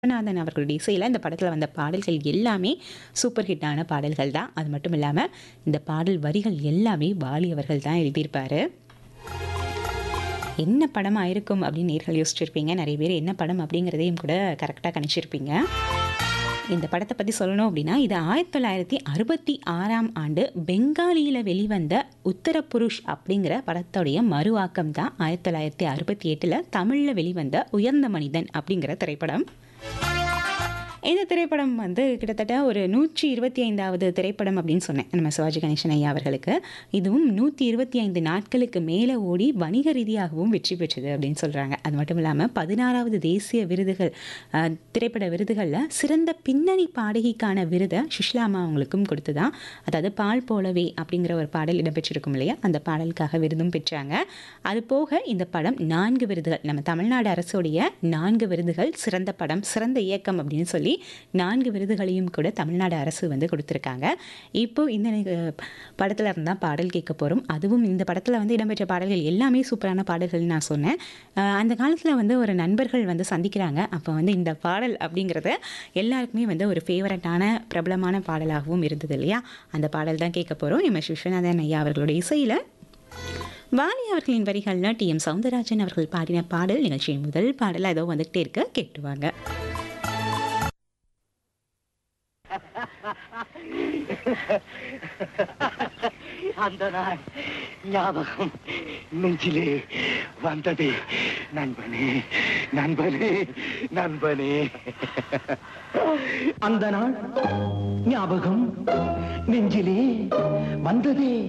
விஸ்வநாதன் அவர்களுடைய இசையில இந்த படத்துல வந்த பாடல்கள் எல்லாமே சூப்பர் ஹிட்டான பாடல்கள் தான். அது மட்டும் இல்லாம, இந்த பாடல் வரிகள் எல்லாமே வாலி அவர்கள் தான் எழுதியிருப்பாரு. என்ன படமா இருக்கும் அப்படின்னு நேயர்கள் யோசிச்சிருப்பீங்க. நெறைய பேர் என்ன படம் அப்படிங்கிறதையும் கூட கரெக்ட்டா கணிச்சிருப்பீங்க. இந்த படத்த பத்தி சொல்லணும் அப்படின்னா, இது 1966ஆம் ஆண்டு பெங்காலியில வெளிவந்த உத்தரபுருஷ் அப்படிங்கிற படத்தோடைய மறுஆக்கம் தான் 1968ல தமிழ்ல வெளிவந்த உயர்ந்த மனிதன் அப்படிங்கிற திரைப்படம். இந்த திரைப்படம் வந்து கிட்டத்தட்ட ஒரு 125வது திரைப்படம் அப்படின்னு சொன்னேன். நம்ம சிவாஜி கணேசன் ஐயா அவர்களுக்கு. இதுவும் 125 நாட்களுக்கு மேல ஓடி வணிக ரீதியாகவும் வெற்றி பெற்றது அப்படின்னு சொல்றாங்க. அது மட்டும் இல்லாம 16வது தேசிய விருதுகள் அ திரைப்பட விருதுகள்ல சிறந்த பின்னணி பாடகிக்கான விருத சுஷ்லா அம்மா அவங்களுக்கும் கொடுத்துதான். அதாவது பால் போலவே அப்படிங்கிற ஒரு பாடல் இடம்பெற்றிருக்கும் இல்லையா? அந்த பாடலுக்காக விருதும் பெற்றாங்க. அது போக இந்த படம் 4 விருதுகள் நம்ம தமிழ்நாடு அரசுடைய 4 விருதுகள் சிறந்த படம், சிறந்த இயக்கம் அப்படின்னு சொல்லி 4 விருதுகளையும் கூட தமிழ்நாடு அரசு வந்து கொடுத்துருக்காங்க. இப்போ இந்த நிக படத்துல இருந்து தான் பாடல் கேட்க போறோம். அதுவும் இந்த படத்துல வந்து இடம்பெற்ற பாடல்கள் எல்லாமே சூப்பரான பாடல்கள்னு நான் சொன்னேன். அ அந்த காலத்துல வந்து ஒரு நண்பர்கள் வந்து சந்திக்கிறாங்க. அப்ப வந்து இந்த பாடல் அப்படிங்கிறது எல்லாருக்குமே வந்து ஒரு ஃபேவரட்டான பிரபலமான பாடலாகவும் இருந்தது இல்லையா? அந்த பாடல் தான் கேட்க போறோம். எம். எஸ். விஸ்வநாதன் ஐயா அவர்களுடைய இசையில வாலி அவர்களின் வரிகள்ல டி. எம். சௌந்தரராஜன் அவர்கள் பாடின பாடல் நிகழ்ச்சியின் முதல் பாடலா ஏதோ வந்துகிட்டே இருக்கு. கேட்டு வாங்க. அந்த நாள் ஞாபகம் நெஞ்சிலே வந்தது நண்பனே நண்பனே நண்பனே அந்த நாள் ஞாபகம் நெஞ்சிலே வந்ததே